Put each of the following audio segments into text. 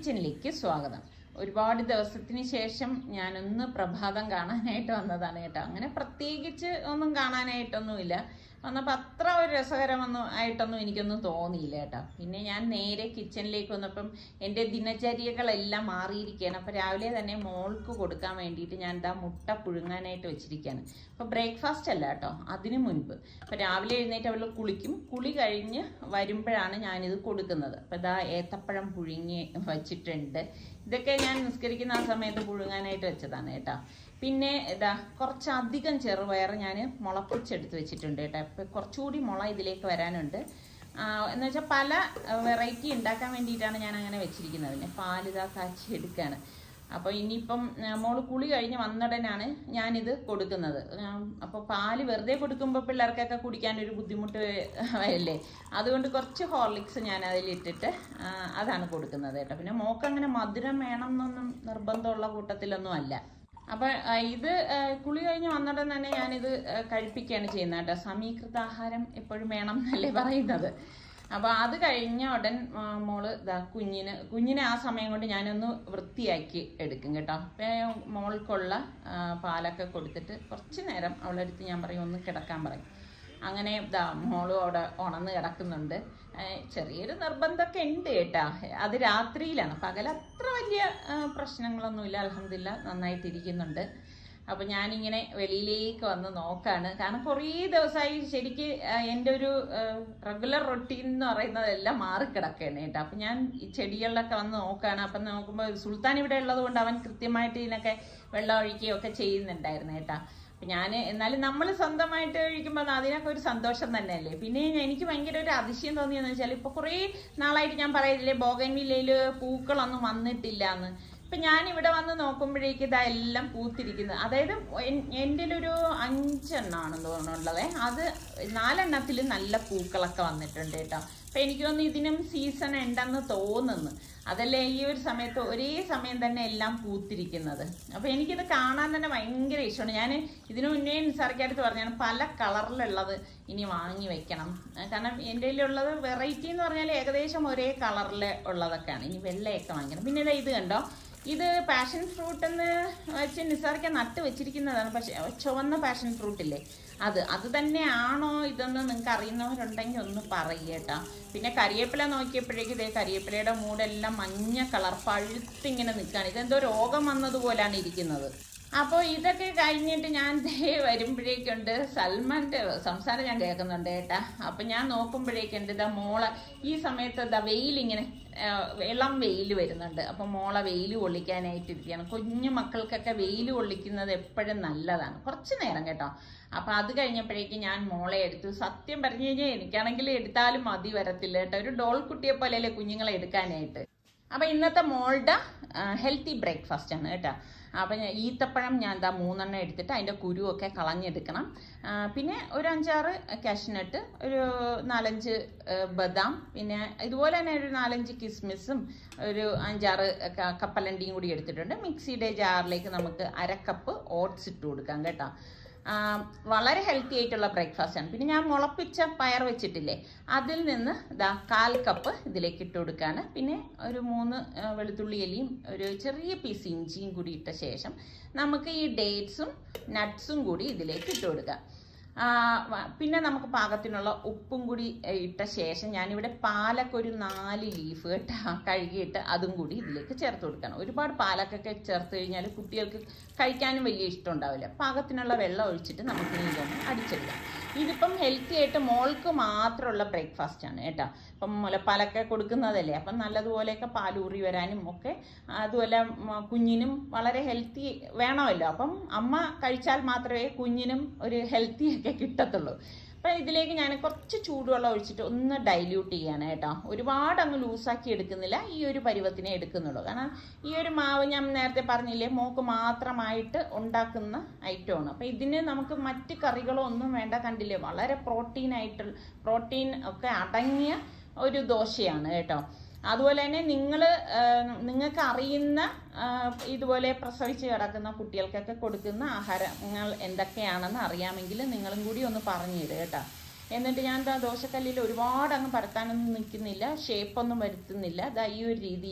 കിച്ചണിലേക്ക് സ്വാഗതം ഒരുപാട് ദിവസത്തിന് ശേഷം ഞാനൊന്ന് പ്രഭാതം കാണാനായിട്ട് വന്നതാണ് കേട്ടോ അങ്ങനെ പ്രത്യേകിച്ച് ഒന്നും കാണാനായിട്ടൊന്നുമില്ല വന്നപ്പോൾ അത്ര ഒരു രസകരമൊന്നും ആയിട്ടൊന്നും എനിക്കൊന്നും തോന്നിയില്ല കേട്ടോ പിന്നെ ഞാൻ നേരെ കിച്ചണിലേക്ക് വന്നപ്പം എൻ്റെ ദിനചര്യകളെല്ലാം മാറിയിരിക്കുകയാണ് അപ്പോൾ രാവിലെ തന്നെ മോൾക്ക് കൊടുക്കാൻ വേണ്ടിയിട്ട് ഞാൻ ഇതാ മുട്ട പുഴുങ്ങാനായിട്ട് വെച്ചിരിക്കുകയാണ് അപ്പോൾ ബ്രേക്ക്ഫാസ്റ്റ് അല്ല കേട്ടോ അതിനു മുൻപ് അപ്പോൾ രാവിലെ എഴുന്നേറ്റ് അവൾ കുളിക്കും കുളി കഴിഞ്ഞ് വരുമ്പോഴാണ് ഞാനിത് കൊടുക്കുന്നത് അപ്പോൾ ഇതാ ഏത്തപ്പഴം പുഴുങ്ങി വച്ചിട്ടുണ്ട് ഇതൊക്കെ ഞാൻ നിസ്കരിക്കുന്ന ആ സമയത്ത് പുഴുങ്ങാനായിട്ട് വെച്ചതാണ് കേട്ടോ പിന്നെ ഇതാ കുറച്ചധികം ചെറുപയർ ഞാൻ മുളപ്പിച്ചെടുത്ത് വെച്ചിട്ടുണ്ട് കേട്ടോ ഇപ്പം കുറച്ചുകൂടി മുള ഇതിലേക്ക് വരാനുണ്ട് ആ, എന്ന് വെച്ചാൽ പല വെറൈറ്റി ഉണ്ടാക്കാൻ വേണ്ടിയിട്ടാണ് ഞാൻ അങ്ങനെ വെച്ചിരിക്കുന്നത് പിന്നെ പാലിതാ കാച്ചി എടുക്കുകയാണ് അപ്പോൾ ഇനിയിപ്പം ആ, മോള് കുളി കഴിഞ്ഞ് വന്നുടനാണ് ഞാനിത് കൊടുക്കുന്നത് അപ്പോൾ പാല് വെറുതെ കൊടുക്കുമ്പോൾ പിള്ളേർക്കൊക്കെ കുടിക്കാൻ ഒരു ബുദ്ധിമുട്ട് അല്ലേ അതുകൊണ്ട് കുറച്ച് ഹോർലിക്സ് ഞാൻ അതിലിട്ടിട്ട് ആ, അതാണ് കൊടുക്കുന്നത് കേട്ടോ പിന്നെ മോക്ക് അങ്ങനെ മധുരം വേണം എന്നൊന്നും നിർബന്ധമുള്ള കൂട്ടത്തിലൊന്നും അല്ല അപ്പൊ ആ, ഇത് ആ, കുളി കഴിഞ്ഞ് വന്നിടം തന്നെ ഞാനിത് ആ, കഴിപ്പിക്കുകയാണ് ചെയ്യുന്നത് കേട്ടോ സമീകൃത ആഹാരം എപ്പോഴും വേണം എന്നല്ലേ പറയുന്നത് അപ്പൊ അത് കഴിഞ്ഞ ഉടൻ ആ, മോള് ഇതാ കുഞ്ഞിന് കുഞ്ഞിനെ ആ സമയം കൊണ്ട് ഞാനൊന്ന് വൃത്തിയാക്കി എടുക്കും കേട്ടോ അപ്പൊ മോൾക്കുള്ള ആ, പാലൊക്കെ കൊടുത്തിട്ട് കുറച്ച് നേരം അവളുടെ അടുത്ത് ഞാൻ പറയും ഒന്ന് കിടക്കാൻ പറയും അങ്ങനെ ഇതാ മോളും അവിടെ ഉണന്ന് കിടക്കുന്നുണ്ട് ഏഹ് ചെറിയൊരു നിർബന്ധമൊക്കെ ഉണ്ട് കേട്ടാ അത് രാത്രിയിലാണ് പകൽ അത്ര വലിയ ആ, പ്രശ്നങ്ങളൊന്നുമില്ല അലഹമില്ല നന്നായിട്ടിരിക്കുന്നുണ്ട് അപ്പോൾ ഞാനിങ്ങനെ വെളിയിലേക്ക് വന്ന് നോക്കാണ് കാരണം കുറേ ദിവസമായി ശരിക്ക് ആ, എൻ്റെ ഒരു റെഗുലർ റൊട്ടീൻ എന്ന് പറയുന്നത് എല്ലാം മാറിക്കിടക്കുകയാണ് കേട്ടോ അപ്പം ഞാൻ ഈ ചെടികളിലൊക്കെ വന്ന് നോക്കാണ് അപ്പം നോക്കുമ്പോൾ സുൽത്താൻ ഇവിടെ ഉള്ളത് കൊണ്ട് അവൻ കൃത്യമായിട്ട് ഇതിനൊക്കെ വെള്ളം ഒഴിക്കുകയും ഒക്കെ ചെയ്യുന്നുണ്ടായിരുന്നു കേട്ടാ അപ്പൊ ഞാൻ എന്നാലും നമ്മൾ സ്വന്തമായിട്ട് കഴിക്കുമ്പോൾ അതിനൊക്കെ ഒരു സന്തോഷം തന്നെയല്ലേ പിന്നെ എനിക്ക് ഭയങ്കര ഒരു അതിശയം തോന്നിയെന്ന് വെച്ചാൽ ഇപ്പൊ കുറേ നാളായിട്ട് ഞാൻ പറയില്ലേ ബോഗൻവില്ലയില് പൂക്കളൊന്നും വന്നിട്ടില്ല എന്ന് ഇപ്പൊ ഞാൻ ഇവിടെ വന്ന് നോക്കുമ്പോഴേക്ക് ഇതാ എല്ലാം പൂത്തിരിക്കുന്നത് അതായത് എൻ്റെ ഒരു അഞ്ചെണ്ണാണെന്ന് തോന്നുന്നുള്ളത് അത് നാലെണ്ണത്തിൽ നല്ല പൂക്കളൊക്കെ വന്നിട്ടുണ്ട് കേട്ടോ അപ്പൊ എനിക്ക് തോന്നുന്നു ഇതിനും സീസൺ ഉണ്ടെന്ന് തോന്നുന്നു അതല്ലേ ഈ ഒരു സമയത്ത് ഒരേ സമയം തന്നെ എല്ലാം പൂത്തിരിക്കുന്നത് അപ്പൊ എനിക്കിത് കാണാൻ തന്നെ ഭയങ്കര ഇഷ്ടമാണ് ഞാൻ ഇതിനു മുന്നേ നിസാർക്കടുത്ത് പറഞ്ഞാണ് പല കളറിലുള്ളത് ഇനി വാങ്ങി വെക്കണം കാരണം എൻ്റെ ഉള്ളത് വെറൈറ്റി എന്ന് പറഞ്ഞാൽ ഏകദേശം ഒരേ കളറിൽ ഉള്ളതൊക്കെയാണ് ഇനി വെള്ളയൊക്കെ വാങ്ങിക്കണം പിന്നെ ഇതാ ഇത് കണ്ടോ ഇത് പാഷൻ ഫ്രൂട്ട് എന്ന് വെച്ച് നിസാറിക്ക നട്ട് വെച്ചിരിക്കുന്നതാണ് പക്ഷെ ചുവന്ന പാഷൻ ഫ്രൂട്ട് ഇല്ലേ അത് അത് തന്നെയാണോ ഇതെന്ന് നിങ്ങൾക്ക് അറിയുന്നവരുണ്ടെങ്കിൽ ഒന്ന് പറയേട്ടാ പിന്നെ കരിയേപ്പില നോക്കിയപ്പോഴേക്കും ഇതേ കരിയേപ്പിലയുടെ മൂടെല്ലാം മഞ്ഞ കളർ പഴുത്തിങ്ങനെ നിൽക്കുകയാണ് ഇതെന്തോ രോഗം വന്നതുപോലാണ് ഇരിക്കുന്നത് അപ്പോൾ ഇതൊക്കെ കഴിഞ്ഞിട്ട് ഞാൻ ദേ വരുമ്പോഴേക്കുണ്ട് സൽമാൻ്റെ സംസാരം ഞാൻ കേൾക്കുന്നുണ്ട് കേട്ടാ അപ്പം ഞാൻ നോക്കുമ്പോഴേക്കുണ്ട് ഇതാ മോളെ ഈ സമയത്ത് ഇതാ വെയിലിങ്ങനെ ആ, ഇളം വെയിൽ വരുന്നുണ്ട് അപ്പം മോളെ വെയിൽ കൊള്ളിക്കാനായിട്ട് ഇരിക്കുകയാണ് കുഞ്ഞു മക്കൾക്കൊക്കെ വെയിൽ കൊള്ളിക്കുന്നത് എപ്പോഴും നല്ലതാണ് കുറച്ച് നേരം കേട്ടോ അപ്പം അത് കഴിഞ്ഞപ്പോഴേക്കും ഞാൻ മോളെ എടുത്തു സത്യം പറഞ്ഞു കഴിഞ്ഞാൽ എനിക്കാണെങ്കിൽ എടുത്താലും മതി വരത്തില്ല കേട്ടോ ഒരു ഡോൾ കുട്ടിയെ പോലെയല്ലേ കുഞ്ഞുങ്ങളെ എടുക്കാനായിട്ട് അപ്പം ഇന്നത്തെ മോളുടെ ഹെൽത്തി ബ്രേക്ക്ഫാസ്റ്റ് ആണ് കേട്ടോ അപ്പം ഞാൻ ഈത്തപ്പഴം ഞാൻ എന്താ മൂന്നെണ്ണം എടുത്തിട്ട് അതിൻ്റെ കുരുവൊക്കെ കളഞ്ഞെടുക്കണം ആ, പിന്നെ ഒരു അഞ്ചാറ് കാഷ്നട്ട് ഒരു നാലഞ്ച് ആ, ബദാം പിന്നെ ഇതുപോലെ തന്നെ ഒരു നാലഞ്ച് കിസ്മിസും ഒരു അഞ്ചാറ് ക- കപ്പലണ്ടിയും കൂടി എടുത്തിട്ടുണ്ട് മിക്സിയുടെ ജാറിലേക്ക് നമുക്ക് അരക്കപ്പ് ഓട്സ് ഇട്ട് കൊടുക്കാം കേട്ടോ ആ, വളരെ ഹെൽത്തി ആയിട്ടുള്ള ബ്രേക്ക്ഫാസ്റ്റ് ആണ് പിന്നെ ഞാൻ മുളപ്പിച്ച പയർ വെച്ചിട്ടില്ലേ അതിൽ നിന്ന് ദാ കാൽ കപ്പ് ഇതിലേക്ക് ഇട്ട് കൊടുക്കുകയാണ് പിന്നെ ഒരു മൂന്ന് ആ, വെളുത്തുള്ളി എലിയും ഒരു ചെറിയ പീസ് ഇഞ്ചിയും കൂടി ഇട്ട ശേഷം നമുക്ക് ഈ ഡേറ്റ്സും നട്ട്സും കൂടി ഇതിലേക്ക് ഇട്ട് കൊടുക്കാം ആ, വ- പിന്നെ നമുക്ക് പാകത്തിനുള്ള ഉപ്പും കൂടി ഏ, ഇട്ട ശേഷം ഞാനിവിടെ പാലൊക്കെ ഒരു നാല് ലീഫ് കേട്ടോ കഴുകിയിട്ട് അതും കൂടി ഇതിലേക്ക് ചേർത്ത് കൊടുക്കണം ഒരുപാട് പാലക്കൊക്കെ ചേർത്ത് കഴിഞ്ഞാൽ കുട്ടികൾക്ക് കഴിക്കാനും വലിയ ഇഷ്ടം ഉണ്ടാവില്ല പാകത്തിനുള്ള വെള്ളം ഒഴിച്ചിട്ട് നമുക്ക് ഇതൊന്ന് അടിച്ചെടുക്കാം ഇതിപ്പം ഹെൽത്തി ആയിട്ട് മോൾക്ക് മാത്രമുള്ള ബ്രേക്ക്ഫാസ്റ്റ് ആണ് കേട്ടോ ഇപ്പം മുലപ്പാലൊക്കെ കൊടുക്കുന്നതല്ലേ അപ്പം നല്ലതുപോലെയൊക്കെ പാലൂറി വരാനും ഒക്കെ അതുപോലെ മ, കുഞ്ഞിനും വളരെ ഹെൽത്തി വേണമല്ലോ അപ്പം അമ്മ കഴിച്ചാൽ മാത്രമേ കുഞ്ഞിനും ഒരു ഹെൽത്തി ഒക്കെ കിട്ടത്തുള്ളൂ അപ്പം ഇതിലേക്ക് ഞാൻ കുറച്ച് ചൂടുവെള്ളം ഒഴിച്ചിട്ട് ഒന്ന് ഡൈല്യൂട്ട് ചെയ്യാണ് കേട്ടോ ഒരുപാട് അങ്ങ് ലൂസാക്കി എടുക്കുന്നില്ല ഈ ഒരു പരുവത്തിനെ എടുക്കുന്നുള്ളൂ കാരണം ഈ ഒരു മാവ് ഞാൻ നേരത്തെ പറഞ്ഞില്ലേ മോക്ക് മാത്രമായിട്ട് ഉണ്ടാക്കുന്ന ഐറ്റമാണ് അപ്പം ഇതിന് നമുക്ക് മറ്റ് കറികളോ ഒന്നും വേണ്ട കണ്ടില്ലേ വളരെ പ്രോട്ടീൻ ആയിട്ട് പ്രോട്ടീൻ ഒക്കെ അടങ്ങിയ ഒരു ദോശയാണ് കേട്ടോ അതുപോലെ തന്നെ നിങ്ങൾ നിങ്ങൾക്ക് അറിയുന്ന ആ, ഇതുപോലെ പ്രസവിച്ച് കിടക്കുന്ന കുട്ടികൾക്കൊക്കെ കൊടുക്കുന്ന ആഹാരങ്ങൾ എന്തൊക്കെയാണെന്ന് അറിയാമെങ്കിൽ നിങ്ങളും കൂടി ഒന്ന് പറഞ്ഞു തരും കേട്ടോ എന്നിട്ട് ഞാൻ ദാ ദോശക്കല്ലിൽ ഒരുപാട് അങ്ങ് പരത്താനൊന്നും നിൽക്കുന്നില്ല ഷേപ്പൊന്നും വരുത്തുന്നില്ല ദാ ഈ ഒരു രീതിയിൽ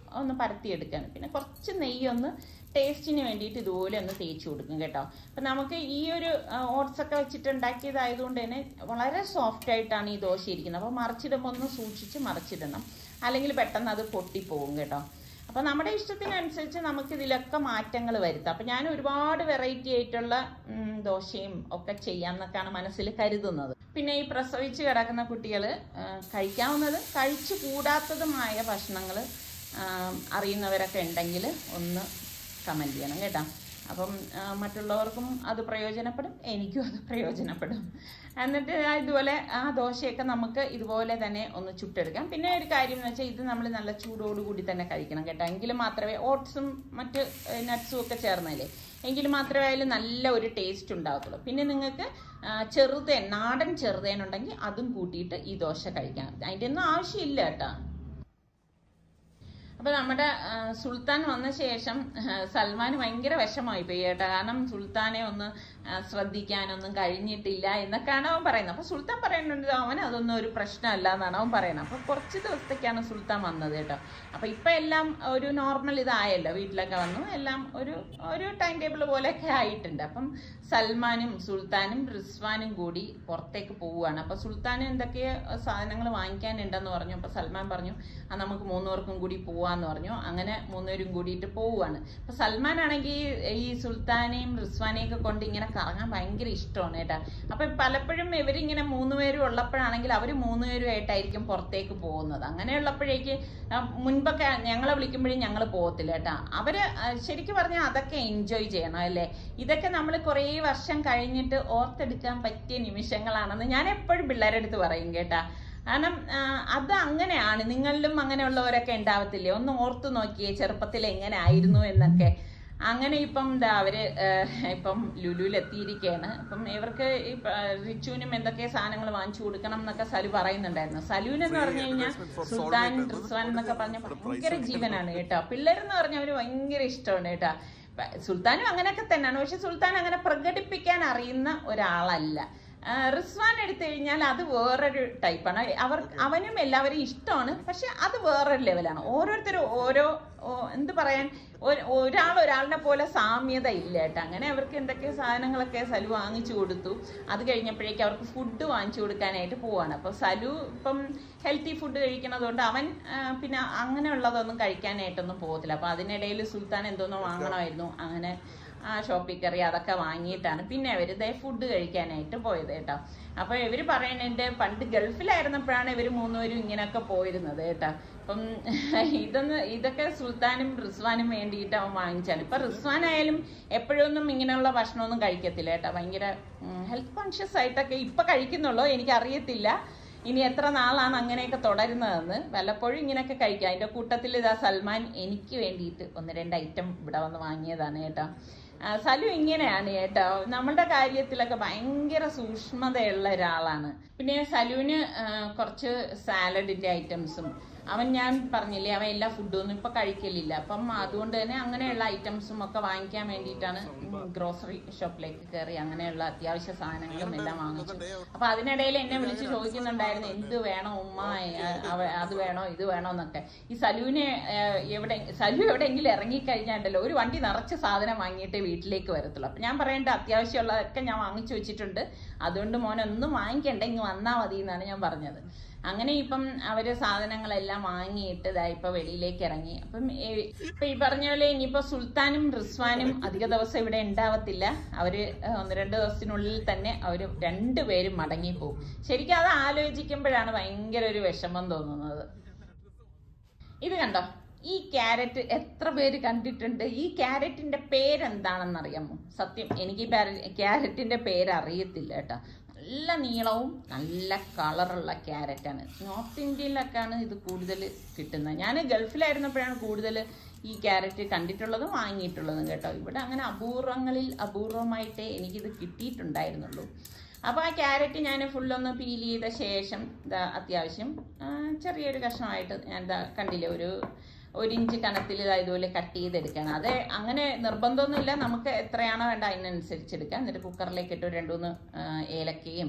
ഒന്ന് പരത്തിയെടുക്കുകയാണ് പിന്നെ കുറച്ച് നെയ്യൊന്ന് ടേസ്റ്റിന് വേണ്ടിയിട്ട് ഇതുപോലെ ഒന്ന് തേച്ച് കൊടുക്കും കേട്ടോ അപ്പം നമുക്ക് ഈ ഒരു ഓട്സ് ഒക്കെ വെച്ചിട്ട് ഉണ്ടാക്കിയതായതുകൊണ്ട് തന്നെ വളരെ സോഫ്റ്റ് ആയിട്ടാണ് ഈ ദോശ ഇരിക്കുന്നത് അപ്പോൾ മറിച്ചിടുമ്പോൾ ഒന്ന് സൂക്ഷിച്ച് മറിച്ചിടണം അല്ലെങ്കിൽ പെട്ടെന്ന് അത് പൊട്ടിപ്പോവും കേട്ടോ അപ്പോൾ നമ്മുടെ ഇഷ്ടത്തിനനുസരിച്ച് നമുക്ക് ഇതിലൊക്കെ മാറ്റങ്ങൾ വരുത്താം അപ്പം ഞാൻ ഒരുപാട് വെറൈറ്റി ആയിട്ടുള്ള ഉം, ദോശയും ഒക്കെ ചെയ്യാമെന്നൊക്കെയാണ് മനസ്സിൽ കരുതുന്നത് പിന്നെ ഈ പ്രസവിച്ച് കിടക്കുന്ന കുട്ടികൾ കഴിക്കാവുന്നതും കഴിച്ചു കൂടാത്തതുമായ ഭക്ഷണങ്ങൾ അറിയുന്നവരൊക്കെ ഉണ്ടെങ്കിൽ ഒന്ന് കമൻറ്റ് ചെയ്യണം കേട്ടോ അപ്പം ആ, മറ്റുള്ളവർക്കും അത് പ്രയോജനപ്പെടും എനിക്കും അത് പ്രയോജനപ്പെടും എന്നിട്ട് ആ ഇതുപോലെ ആ ദോശയൊക്കെ നമുക്ക് ഇതുപോലെ തന്നെ ഒന്ന് ചുട്ടെടുക്കാം പിന്നെ ഒരു കാര്യം എന്ന് വെച്ചാൽ ഇത് നമ്മൾ നല്ല ചൂടോടുകൂടി തന്നെ കഴിക്കണം കേട്ടോ എങ്കിൽ മാത്രമേ ഓട്സും മറ്റ് നട്ട്സും ഒക്കെ ചേർന്നല്ലേ എങ്കിൽ മാത്രമേ അതിൽ നല്ല ഒരു ടേസ്റ്റ് ഉണ്ടാകത്തുള്ളൂ പിന്നെ നിങ്ങൾക്ക് ആ, ചെറുതേൻ നാടൻ ചെറുതേൻ ഉണ്ടെങ്കിൽ അതും കൂട്ടിയിട്ട് ഈ ദോശ കഴിക്കാം അതിൻ്റെ ഒന്നും ആവശ്യമില്ല കേട്ടോ അപ്പൊ നമ്മുടെ ആ, സുൽത്താൻ വന്ന ശേഷം ആ, സൽമാന് ഭയങ്കര വിഷമായി പോയി കേട്ടോ കാരണം സുൽത്താനെ ഒന്ന് ആ, ശ്രദ്ധിക്കാനൊന്നും കഴിഞ്ഞിട്ടില്ല എന്നൊക്കെയാണ് അവൻ പറയുന്നത് അപ്പൊ സുൽത്താൻ പറയുന്നുണ്ട് അവൻ അതൊന്നും ഒരു പ്രശ്നമല്ല എന്നാണ് അവൻ പറയുന്നത് അപ്പൊ കുറച്ച് ദിവസത്തേക്കാണ് സുൽത്താൻ വന്നത് കേട്ടോ അപ്പൊ ഇപ്പൊ എല്ലാം ഒരു നോർമൽ ഇതായല്ലോ വീട്ടിലൊക്കെ വന്നു എല്ലാം ഒരു ഒരു ടൈം ടേബിൾ പോലെയൊക്കെ ആയിട്ടുണ്ട് അപ്പം സൽമാനും സുൽത്താനും റിസ്വാനും കൂടി പുറത്തേക്ക് പോവുകയാണ് അപ്പൊ സുൽത്താനും എന്തൊക്കെ സാധനങ്ങൾ വാങ്ങിക്കാനുണ്ടെന്ന് പറഞ്ഞു അപ്പൊ സൽമാൻ പറഞ്ഞു ആ നമുക്ക് മൂന്നുപേർക്കും കൂടി പോവാന്ന് പറഞ്ഞു അങ്ങനെ മൂന്നുപേരും കൂടിയിട്ട് പോവുകയാണ് അപ്പൊ സൽമാൻ ആണെങ്കിൽ ഈ സുൽത്താനെയും റിസ്വാനെയും ഒക്കെ കൊണ്ട് ഇങ്ങനെ കറങ്ങാൻ ഭയങ്കര ഇഷ്ടമാണ് കേട്ടാ അപ്പൊ പലപ്പോഴും ഇവരിങ്ങനെ മൂന്നുപേരും ഉള്ളപ്പോഴാണെങ്കിൽ അവർ മൂന്നുപേരുമായിട്ടായിരിക്കും പുറത്തേക്ക് പോകുന്നത് അങ്ങനെയുള്ളപ്പോഴേക്ക് ആ, മുൻപൊക്കെ ഞങ്ങളെ വിളിക്കുമ്പോഴും ഞങ്ങൾ പോകത്തില്ല കേട്ടാ അവര് ആ, ശരിക്കും പറഞ്ഞാൽ അതൊക്കെ എൻജോയ് ചെയ്യണം അല്ലേ ഇതൊക്കെ നമ്മൾ കുറേ വർഷം കഴിഞ്ഞിട്ട് ഓർത്തെടുക്കാൻ പറ്റിയ നിമിഷങ്ങളാണെന്ന് ഞാൻ എപ്പോഴും പിള്ളേരുടെ അടുത്ത് പറയും കേട്ടാ കാരണം ആ, അത് അങ്ങനെയാണ് നിങ്ങളിലും അങ്ങനെയുള്ളവരൊക്കെ ഉണ്ടാവത്തില്ലേ ഒന്ന് ഓർത്തു നോക്കിയേ ചെറുപ്പത്തിൽ എങ്ങനെ ആയിരുന്നു എന്നൊക്കെ അങ്ങനെ ഇപ്പം എന്താ അവര് ഏഹ്, ഇപ്പം ലുലുവിൽ എത്തിയിരിക്കുകയാണ് അപ്പം ഇവർക്ക് ഈ പ- റിച്ചുവിനും എന്തൊക്കെ സാധനങ്ങൾ വാങ്ങിച്ചു കൊടുക്കണം എന്നൊക്കെ സലു പറയുന്നുണ്ടായിരുന്നു സലുവിന് എന്ന് പറഞ്ഞു കഴിഞ്ഞാൽ സുൽത്താൻ റിസ്വാൻ എന്നൊക്കെ പറഞ്ഞ ഭയങ്കര ജീവനാണ് കേട്ടോ പിള്ളേരെന്ന് പറഞ്ഞവര് ഭയങ്കര ഇഷ്ടമാണ് കേട്ടോ പ- സുൽത്താനും അങ്ങനെയൊക്കെ തന്നെയാണ് പക്ഷെ സുൽത്താൻ അങ്ങനെ പ്രകടിപ്പിക്കാൻ അറിയുന്ന ഒരാളല്ല ആ, റിസ്വാൻ എടുത്തു കഴിഞ്ഞാൽ അത് വേറൊരു ടൈപ്പാണ് അവർ അവനും എല്ലാവരും ഇഷ്ടമാണ് പക്ഷെ അത് വേറൊരു ലെവലാണ് ഓരോരുത്തരും ഓരോ ഓ, എന്ത് പറയാൻ ഒ- ഒരാൾ ഒരാളിനെ പോലെ സാമ്യത ഇല്ല കേട്ടോ അങ്ങനെ അവർക്ക് എന്തൊക്കെ സാധനങ്ങളൊക്കെ സലു വാങ്ങിച്ചു കൊടുത്തു അത് കഴിഞ്ഞപ്പോഴേക്കും അവർക്ക് ഫുഡ് വാങ്ങിച്ചു കൊടുക്കാനായിട്ട് പോവാണ് അപ്പോൾ സലു ഇപ്പം ഹെൽത്തി ഫുഡ് കഴിക്കണതുകൊണ്ട് അവൻ ആ, പിന്നെ അങ്ങനെയുള്ളതൊന്നും കഴിക്കാനായിട്ടൊന്നും പോകത്തില്ല അപ്പോൾ അതിനിടയിൽ സുൽത്താൻ എന്തോന്നോ വാങ്ങണമായിരുന്നു അങ്ങനെ ആ ഷോപ്പിൽ കയറി അതൊക്കെ വാങ്ങിയിട്ടാണ് പിന്നെ അവർ ഇതേ ഫുഡ് കഴിക്കാനായിട്ട് പോയത് കേട്ടോ അപ്പോൾ ഇവർ പറയുന്നുണ്ട് പണ്ട് ഗൾഫിലായിരുന്നപ്പോഴാണ് ഇവർ മൂന്നുപേരും ഇങ്ങനെയൊക്കെ പോയിരുന്നത് കേട്ടോ അപ്പം ഇതൊന്ന് ഇതൊക്കെ സുൽത്താനും റിസ്വാനും വേണ്ടിയിട്ട് അവൻ വാങ്ങിച്ചാണ് ഇപ്പൊ റിസ്വാൻ ആയാലും എപ്പോഴൊന്നും ഇങ്ങനെയുള്ള ഭക്ഷണമൊന്നും കഴിക്കത്തില്ല കേട്ടോ ഭയങ്കര ഹെൽത്ത് കോൺഷ്യസ് ആയിട്ടൊക്കെ ഇപ്പൊ കഴിക്കുന്നുള്ളൂ എനിക്ക് അറിയത്തില്ല ഇനി എത്ര നാളാണ് അങ്ങനെയൊക്കെ തുടരുന്നതെന്ന് വല്ലപ്പോഴും ഇങ്ങനെയൊക്കെ കഴിക്കാം അതിന്റെ കൂട്ടത്തിൽ ഇതാ സൽമാൻ എനിക്ക് വേണ്ടിയിട്ട് ഒന്ന് രണ്ട് ഐറ്റം ഇവിടെ വന്ന് വാങ്ങിയതാണ് കേട്ടോ ആ, സലു ഇങ്ങനെയാണ് കേട്ടോ നമ്മളുടെ കാര്യത്തിലൊക്കെ ഭയങ്കര സൂക്ഷ്മതയുള്ള ഒരാളാണ് പിന്നെ സലുവിന് ആ, കുറച്ച് സാലഡിന്റെ ഐറ്റംസും അവൻ ഞാൻ പറഞ്ഞില്ലേ അവൻ എല്ലാ ഫുഡും ഒന്നും ഇപ്പൊ കഴിക്കലില്ല അപ്പം അതുകൊണ്ട് തന്നെ അങ്ങനെയുള്ള ഐറ്റംസും ഒക്കെ വാങ്ങിക്കാൻ വേണ്ടിയിട്ടാണ് ഗ്രോസറി ഷോപ്പിലേക്ക് കയറി അങ്ങനെയുള്ള അത്യാവശ്യ സാധനങ്ങളും എല്ലാം വാങ്ങിച്ചു അപ്പൊ അതിനിടയിൽ എന്നെ വിളിച്ച് ചോദിക്കുന്നുണ്ടായിരുന്നു എന്ത് വേണോ ഉമ്മ ആ, അവ- അത് വേണോ ഇത് വേണോ എന്നൊക്കെ ഈ സലുവിനെ ആ, എവിടെ സലു എവിടെയെങ്കിലും ഇറങ്ങിക്കഴിഞ്ഞാണ്ടല്ലോ ഒരു വണ്ടി നിറച്ച് സാധനം വാങ്ങിയിട്ടേ വീട്ടിലേക്ക് വരത്തുള്ളൂ അപ്പൊ ഞാൻ പറയേണ്ട അത്യാവശ്യമുള്ളതൊക്കെ ഞാൻ വാങ്ങിച്ചു വെച്ചിട്ടുണ്ട് അതുകൊണ്ട് മോനെ ഒന്നും വാങ്ങിക്കണ്ട ഇങ്ങ് വന്നാ മതി എന്നാണ് ഞാൻ പറഞ്ഞത് അങ്ങനെ ഇപ്പം അവര് സാധനങ്ങളെല്ലാം വാങ്ങിയിട്ട് ഇതാ ഇപ്പൊ വെളിയിലേക്ക് ഇറങ്ങി അപ്പം ഏ- ഇപ്പൊ ഈ പറഞ്ഞ പോലെ ഇനിയിപ്പോ സുൽത്താനും റിസ്വാനും അധിക ദിവസം ഇവിടെ ഉണ്ടാവത്തില്ല അവര് ഒന്ന് രണ്ട് ദിവസത്തിനുള്ളിൽ തന്നെ അവര് രണ്ടുപേരും മടങ്ങിപ്പോവും ശരിക്കും അത് ആലോചിക്കുമ്പോഴാണ് ഭയങ്കര ഒരു വിഷമം തോന്നുന്നത് ഇത് കണ്ടോ ഈ ക്യാരറ്റ് എത്ര പേര് കണ്ടിട്ടുണ്ട് ഈ ക്യാരറ്റിന്റെ പേരെന്താണെന്ന് അറിയാമോ സത്യം എനിക്ക് ഈ പാര- ക്യാരറ്റിന്റെ പേര് അറിയത്തില്ല കേട്ടോ നല്ല നീളവും നല്ല കളറുള്ള ക്യാരറ്റാണ് നോർത്ത് ഇന്ത്യയിലൊക്കെയാണ് ഇത് കൂടുതൽ കിട്ടുന്നത് ഞാൻ ഗൾഫിലായിരുന്നപ്പോഴാണ് കൂടുതൽ ഈ ക്യാരറ്റ് കണ്ടിട്ടുള്ളതും വാങ്ങിയിട്ടുള്ളതും കേട്ടോ ഇവിടെ അങ്ങനെ അപൂർവങ്ങളിൽ അപൂർവമായിട്ടേ എനിക്കിത് കിട്ടിയിട്ടുണ്ടായിരുന്നുള്ളൂ അപ്പോൾ ആ ക്യാരറ്റ് ഞാൻ ഫുള്ളൊന്ന് പീൽ ചെയ്ത ശേഷം ഇതാ അത്യാവശ്യം ആ, ചെറിയൊരു കഷ്ണമായിട്ട് ഞാൻ ഇതാ കണ്ടില്ലേ ഒരു ഒരു ഇഞ്ച് കനത്തിൽ ഇതാ ഇതുപോലെ കട്ട് ചെയ്തെടുക്കണം അത് അങ്ങനെ നിർബന്ധമൊന്നുമില്ല നമുക്ക് എത്രയാണോ വേണ്ട അതിനനുസരിച്ച് എടുക്കാം എന്നിട്ട് കുക്കറിലേക്ക് ഇട്ട് രണ്ട് മൂന്ന് ആ, ഏലക്കയും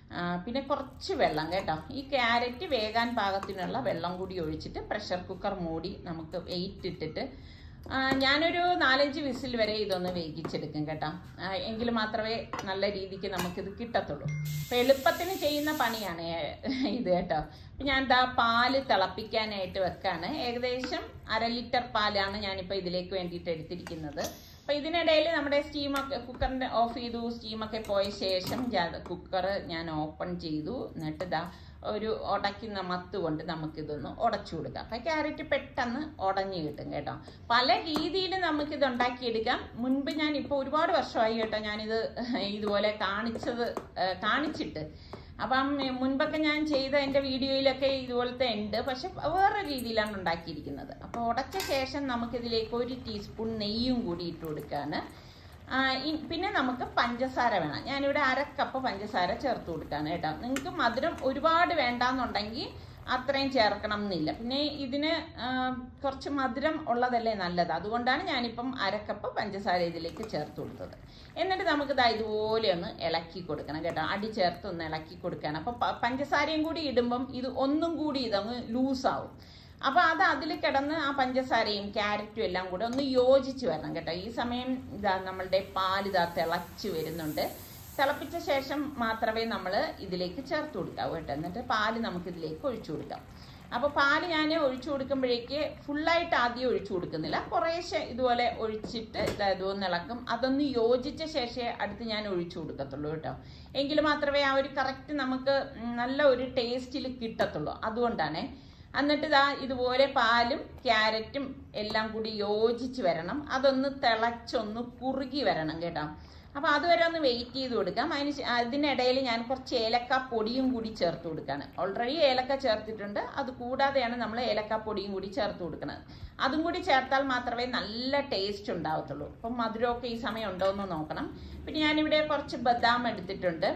ആ, പിന്നെ കുറച്ച് വെള്ളം കേട്ടോ ഈ ക്യാരറ്റ് വേകാൻ പാകത്തിനുള്ള വെള്ളം കൂടി ഒഴിച്ചിട്ട് പ്രഷർ കുക്കർ മൂടി നമുക്ക് വെയിറ്റ് ഇട്ടിട്ട് ആ, ഞാനൊരു നാലഞ്ച് വിസിൽ വരെ ഇതൊന്ന് വേവിച്ചെടുക്കും കേട്ടോ ആ, എങ്കിൽ മാത്രമേ നല്ല രീതിക്ക് നമുക്കിത് കിട്ടത്തുള്ളൂ അപ്പം എളുപ്പത്തിന് ചെയ്യുന്ന പണിയാണ് ഏ- ഇത് കേട്ടോ അപ്പം ഞാൻ ദാ പാല് തിളപ്പിക്കാനായിട്ട് വെക്കാണ് ഏകദേശം അര ലിറ്റർ പാലാണ് ഞാനിപ്പോൾ ഇതിലേക്ക് വേണ്ടിയിട്ട് എടുത്തിരിക്കുന്നത് അപ്പം ഇതിനിടയിൽ നമ്മുടെ സ്റ്റീമൊക്കെ കുക്കറിൻ്റെ ഓഫ് ചെയ്തു സ്റ്റീമൊക്കെ പോയ ശേഷം കുക്കർ ഞാൻ ഓപ്പൺ ചെയ്തു എന്നിട്ട് ഇതാ ഒരു ഉടയ്ക്കുന്ന മത്ത് കൊണ്ട് നമുക്കിതൊന്ന് ഉടച്ചു കൊടുക്കാം അപ്പം ക്യാരറ്റ് പെട്ടെന്ന് ഉടഞ്ഞു കിട്ടും കേട്ടോ പല രീതിയിൽ നമുക്കിത് ഉണ്ടാക്കിയെടുക്കാം മുൻപ് ഞാൻ ഇപ്പോൾ ഒരുപാട് വർഷമായി കേട്ടോ ഞാനിത് ഇതുപോലെ കാണിച്ചത് ഏ, കാണിച്ചിട്ട് അപ്പം മുൻപൊക്കെ ഞാൻ ചെയ്ത എൻ്റെ വീഡിയോയിലൊക്കെ ഇതുപോലത്തെ ഉണ്ട് പക്ഷെ വേറെ രീതിയിലാണ് ഉണ്ടാക്കിയിരിക്കുന്നത് അപ്പോൾ ഉടച്ച ശേഷം നമുക്കിതിലേക്ക് ഒരു ടീസ്പൂൺ നെയ്യും കൂടി ഇട്ട് കൊടുക്കുകയാണ് ആ, ഇ- പിന്നെ നമുക്ക് പഞ്ചസാര വേണം ഞാനിവിടെ അര കപ്പ് പഞ്ചസാര ചേർത്ത് കൊടുക്കാണ് കേട്ടോ നിങ്ങൾക്ക് മധുരം ഒരുപാട് വേണ്ടാന്നുണ്ടെങ്കിൽ അത്രയും ചേർക്കണം എന്നില്ല പിന്നെ ഇതിന് ആ, കുറച്ച് മധുരം ഉള്ളതല്ലേ നല്ലത് അതുകൊണ്ടാണ് ഞാനിപ്പം അരക്കപ്പ് പഞ്ചസാര ഇതിലേക്ക് ചേർത്ത് കൊടുത്തത് എന്നിട്ട് നമുക്ക് ഇതാ ഇതുപോലെ ഒന്ന് ഇളക്കി കൊടുക്കണം കേട്ടോ അടി ചേർത്ത് ഒന്ന് ഇളക്കി കൊടുക്കണം അപ്പം പ- പഞ്ചസാരയും കൂടി ഇടുമ്പം ഇത് ഒന്നും കൂടി ഇതങ്ങ് ലൂസാവും അപ്പൊ അത് അതിൽ കിടന്ന് ആ പഞ്ചസാരയും ക്യാരറ്റും എല്ലാം കൂടെ ഒന്ന് യോജിച്ച് വരണം കേട്ടോ ഈ സമയം ഇതാ നമ്മളുടെ പാൽ ഇതാ തിളച്ച് വരുന്നുണ്ട് തിളപ്പിച്ച ശേഷം മാത്രമേ നമ്മൾ ഇതിലേക്ക് ചേർത്ത് കൊടുക്കാവൂ കേട്ടോ എന്നിട്ട് പാല് നമുക്ക് ഇതിലേക്ക് ഒഴിച്ചു കൊടുക്കാം അപ്പോൾ പാല് ഞാൻ ഒഴിച്ചു കൊടുക്കുമ്പോഴേക്ക് ഫുള്ളായിട്ട് ആദ്യം ഒഴിച്ചു കൊടുക്കുന്നില്ല കുറേശ്ശെ ഇതുപോലെ ഒഴിച്ചിട്ട് ഇതാ ഇതൊന്ന് ഇളക്കും അതൊന്ന് യോജിച്ച ശേഷമേ അടുത്ത് ഞാൻ ഒഴിച്ചു കൊടുക്കത്തുള്ളൂ കേട്ടോ എങ്കിൽ മാത്രമേ ആ ഒരു കറക്റ്റ് നമുക്ക് ഉം, നല്ല ഒരു ടേസ്റ്റിൽ കിട്ടത്തുള്ളൂ അതുകൊണ്ടാണേ എന്നിട്ട് ഇതാ ഇതുപോലെ പാലും ക്യാരറ്റും എല്ലാം കൂടി യോജിച്ച് വരണം അതൊന്ന് തിളച്ചൊന്ന് കുറുകി വരണം കേട്ടോ അപ്പോൾ അതുവരെ ഒന്ന് വെയിറ്റ് ചെയ്ത് കൊടുക്കാം അതിന് ശേ- അതിനിടയിൽ ഞാൻ കുറച്ച് ഏലക്ക പൊടിയും കൂടി ചേർത്ത് കൊടുക്കുകയാണ് ഓൾറെഡി ഏലക്ക ചേർത്തിട്ടുണ്ട് അത് കൂടാതെയാണ് നമ്മൾ ഏലക്ക പൊടിയും കൂടി ചേർത്ത് കൊടുക്കുന്നത് അതും കൂടി ചേർത്താൽ മാത്രമേ നല്ല ടേസ്റ്റ് ഉണ്ടാവത്തുള്ളൂ അപ്പം മധുരമൊക്കെ ഈ സമയം ഉണ്ടോ എന്ന് നോക്കണം പിന്നെ ഞാനിവിടെ കുറച്ച് ബദാം എടുത്തിട്ടുണ്ട്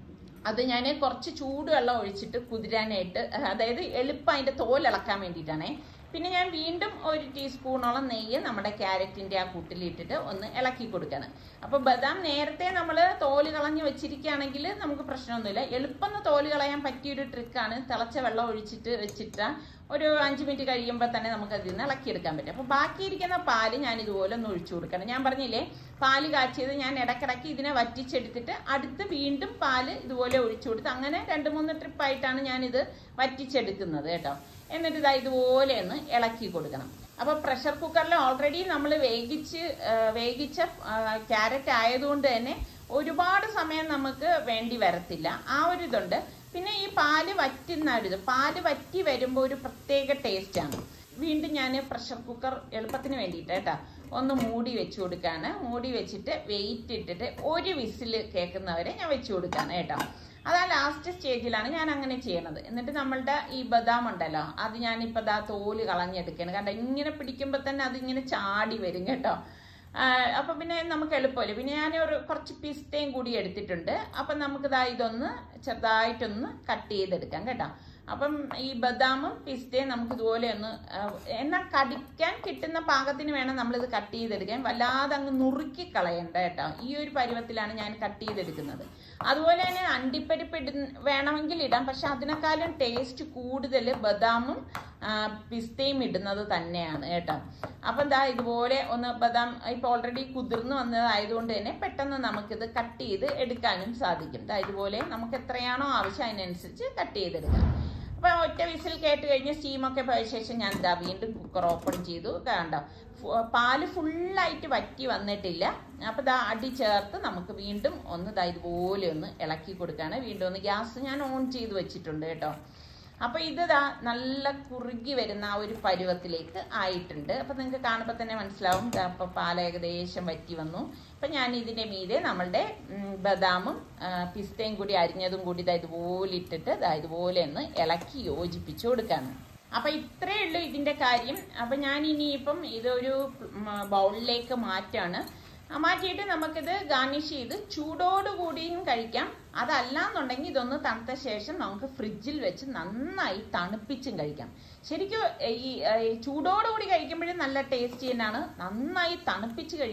അത് ഞാൻ കുറച്ച് ചൂടുവെള്ളം ഒഴിച്ചിട്ട് കുതിരാനായിട്ട് അതായത് എളുപ്പം അതിൻ്റെ തോലിളക്കാൻ വേണ്ടിയിട്ടാണേ പിന്നെ ഞാൻ വീണ്ടും ഒരു ടീസ്പൂണോളം നെയ്യ് നമ്മുടെ ക്യാരറ്റിൻ്റെ ആ കൂട്ടിലിട്ടിട്ട് ഒന്ന് ഇളക്കി കൊടുക്കണം അപ്പോൾ ബദാം നേരത്തെ നമ്മൾ തോല് കളഞ്ഞ് വെച്ചിരിക്കുകയാണെങ്കിൽ നമുക്ക് പ്രശ്നമൊന്നുമില്ല എളുപ്പം ഒന്ന് തോല് കളയാൻ പറ്റിയൊരു ട്രിക്കാണ് തിളച്ച വെള്ളം ഒഴിച്ചിട്ട് വെച്ചിട്ട് ഒരു അഞ്ച് മിനിറ്റ് കഴിയുമ്പോൾ തന്നെ നമുക്ക് അതിൽ നിന്ന് ഇളക്കിയെടുക്കാൻ പറ്റും അപ്പോൾ ബാക്കിയിരിക്കുന്ന പാല് ഞാൻ ഇതുപോലെ ഒന്ന് ഒഴിച്ചു കൊടുക്കണം ഞാൻ പറഞ്ഞില്ലേ പാല് കാച്ചിയത് ഞാൻ ഇടയ്ക്കിടയ്ക്ക് ഇതിനെ വറ്റിച്ചെടുത്തിട്ട് അടുത്ത് വീണ്ടും പാല് ഇതുപോലെ ഒഴിച്ചു കൊടുത്ത് അങ്ങനെ രണ്ട് മൂന്ന് ട്രിപ്പായിട്ടാണ് ഞാനിത് വറ്റിച്ചെടുക്കുന്നത് കേട്ടോ എന്നിട്ട് ഇതാ ഇതുപോലെ ഒന്ന് ഇളക്കി കൊടുക്കണം അപ്പോൾ പ്രഷർ കുക്കറിൽ ഓൾറെഡി നമ്മൾ വേവിച്ച് ആ, വേവിച്ച ക്യാരറ്റ് ആയതുകൊണ്ട് തന്നെ ഒരുപാട് സമയം നമുക്ക് വേണ്ടി വരത്തില്ല ആ ഒരു ഇതുണ്ട് പിന്നെ ഈ പാല് വറ്റുന്ന ഒരു ഇത് പാല് വറ്റി വരുമ്പോൾ ഒരു പ്രത്യേക ടേസ്റ്റാണ് വീണ്ടും ഞാൻ പ്രഷർ കുക്കർ എളുപ്പത്തിന് വേണ്ടിയിട്ട് കേട്ടോ ഒന്ന് മൂടി വെച്ച് കൊടുക്കാണ് മൂടി വെച്ചിട്ട് വെയിറ്റ് ഇട്ടിട്ട് ഒരു വിസിൽ കേൾക്കുന്നവരെ ഞാൻ വെച്ച് കൊടുക്കാണ് കേട്ടോ അതാ ലാസ്റ്റ് സ്റ്റേജിലാണ് ഞാൻ അങ്ങനെ ചെയ്യണത് എന്നിട്ട് നമ്മളുടെ ഈ ബദാം ഉണ്ടല്ലോ അത് ഞാനിപ്പോൾ ദാ തോല് കളഞ്ഞെടുക്കുകയാണ് കാരണം ഇങ്ങനെ പിടിക്കുമ്പോൾ തന്നെ അതിങ്ങനെ ചാടി വരും കേട്ടോ ആ, അപ്പൊ പിന്നെ നമുക്ക് എളുപ്പമല്ലേ പിന്നെ ഞാൻ ഒരു കുറച്ച് പിസ്തയും കൂടി എടുത്തിട്ടുണ്ട് അപ്പം നമുക്ക് ദാ ഇതൊന്ന് ചെറുതായിട്ടൊന്ന് കട്ട് ചെയ്തെടുക്കാം കേട്ടോ അപ്പം ഈ ബദാമും പിസ്തയും നമുക്ക് ഇതുപോലെ ഒന്ന് ആ, എന്നാൽ കടിക്കാൻ കിട്ടുന്ന പാകത്തിന് വേണം നമ്മളിത് കട്ട് ചെയ്തെടുക്കാൻ വല്ലാതെ അങ്ങ് നുറുക്കി കളയണ്ട കേട്ടോ ഈ ഒരു പരുവത്തിലാണ് ഞാൻ കട്ട് ചെയ്തെടുക്കുന്നത് അതുപോലെ തന്നെ അണ്ടിപ്പരിപ്പ് ഇട വേണമെങ്കിൽ ഇടാം പക്ഷെ അതിനേക്കാളും ടേസ്റ്റ് കൂടുതൽ ബദാമും ആ, പിസ്തയും ഇടുന്നത് തന്നെയാണ് കേട്ടോ അപ്പം ദാ ഇതുപോലെ ഒന്ന് ബദാം ഇപ്പൊ ഓൾറെഡി കുതിർന്ന് വന്നതായതുകൊണ്ട് തന്നെ പെട്ടെന്ന് നമുക്കിത് കട്ട് ചെയ്ത് എടുക്കാനും സാധിക്കും ദാ ഇതുപോലെ നമുക്ക് എത്രയാണോ ആവശ്യം അതിനനുസരിച്ച് കട്ട് ചെയ്തെടുക്കാം അപ്പൊ ഒറ്റ വിസിൽ കേട്ട് കഴിഞ്ഞ് സ്റ്റീമൊക്കെ പോയ ശേഷം ഞാൻ ഇതാ വീണ്ടും കുക്കർ ഓപ്പൺ ചെയ്തു കണ്ടോ ഫു- പാല് ഫുള്ളായിട്ട് വറ്റി വന്നിട്ടില്ല അപ്പൊ ദാ അടി ചേർത്ത് നമുക്ക് വീണ്ടും ഒന്ന് ദാ ഇതുപോലെ ഒന്ന് ഇളക്കി കൊടുക്കാണ് വീണ്ടും ഒന്ന് ഗ്യാസ് ഞാൻ ഓൺ ചെയ്ത് വെച്ചിട്ടുണ്ട് കേട്ടോ അപ്പൊ ഇത് ദാ നല്ല കുറുകി വരുന്ന ആ ഒരു പരുവത്തിലേക്ക് ആയിട്ടുണ്ട് അപ്പൊ നിങ്ങൾക്ക് കാണുമ്പോൾ തന്നെ മനസ്സിലാവും ദാ അപ്പൊ പാൽ ഏകദേശം വറ്റി വന്നു അപ്പൊ ഞാൻ ഇതിന്റെ മീതെ നമ്മളുടെ ഉം, ബദാമും ആ, പിസ്തയും കൂടി അരിഞ്ഞതും കൂടി ദാ ഇതുപോലെ ഇട്ടിട്ട് ദാ ഇതുപോലെ ഒന്ന് ഇളക്കി യോജിപ്പിച്ചു കൊടുക്കാണ് അപ്പൊ ഇത്രയേ ഉള്ളൂ ഇതിന്റെ കാര്യം അപ്പൊ ഞാൻ ഇനിയിപ്പം ഇതൊരു ബൗളിലേക്ക് മാറ്റാണ് ആ, മാറ്റിയിട്ട് നമുക്കിത് ഗാർണിഷ് ചെയ്ത് ചൂടോടുകൂടിയും കഴിക്കാം അതല്ല എന്നുണ്ടെങ്കിൽ ഇതൊന്ന് തണുത്ത ശേഷം നമുക്ക് ഫ്രിഡ്ജിൽ വെച്ച് നന്നായി തണുപ്പിച്ചും കഴിക്കാം ശരിക്കും ഈ ഏ, ഈ ചൂടോടുകൂടി കഴിക്കുമ്പോഴും നല്ല ടേസ്റ്റ് തന്നെയാണ് നന്നായി തണുപ്പിച്ച് കഴി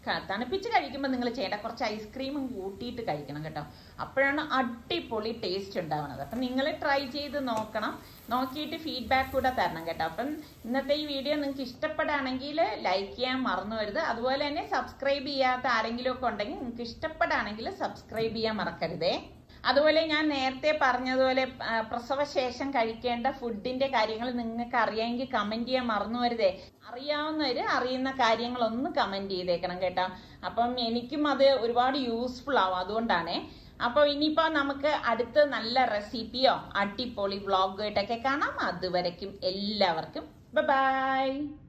ക- തണുപ്പിച്ച് കഴിക്കുമ്പോൾ നിങ്ങൾ ചെയ്യേണ്ട കുറച്ച് ഐസ്ക്രീമും കൂട്ടിയിട്ട് കഴിക്കണം കേട്ടോ അപ്പോഴാണ് അടിപൊളി ടേസ്റ്റ് ഉണ്ടാവുന്നത് അപ്പം നിങ്ങൾ ട്രൈ ചെയ്ത് നോക്കണം നോക്കിയിട്ട് ഫീഡ്ബാക്ക് കൂടെ തരണം കേട്ടോ അപ്പം ഇന്നത്തെ ഈ വീഡിയോ നിങ്ങൾക്ക് ഇഷ്ടപ്പെടുകയാണെങ്കിൽ ലൈക്ക് ചെയ്യാൻ മറന്നു വരുത് അതുപോലെ തന്നെ സബ്സ്ക്രൈബ് ചെയ്യാത്ത ആരെങ്കിലും ഒക്കെ ഉണ്ടെങ്കിൽ നിങ്ങൾക്ക് ഇഷ്ടപ്പെടുകയാണെങ്കിൽ സബ്സ്ക്രൈബ് ചെയ്യാൻ മറക്കരുതേ അതുപോലെ ഞാൻ നേരത്തെ പറഞ്ഞതുപോലെ ആ, പ്രസവശേഷം കഴിക്കേണ്ട ഫുഡിന്റെ കാര്യങ്ങൾ നിങ്ങൾക്ക് അറിയാമെങ്കിൽ കമന്റ് ചെയ്യാൻ മറന്നു വരുതേ അറിയാവുന്നവര് അറിയുന്ന കാര്യങ്ങളൊന്ന് കമന്റ് ചെയ്തേക്കണം കേട്ടോ അപ്പം എനിക്കും അത് ഒരുപാട് യൂസ്ഫുൾ ആവും അതുകൊണ്ടാണേ അപ്പോൾ ഇനിയിപ്പോൾ നമുക്ക് അടുത്ത നല്ല റെസിപ്പിയോ അടിപൊളി വ്ളോഗായിട്ടൊക്കെ കാണാം അതുവരയ്ക്കും എല്ലാവർക്കും ബൈ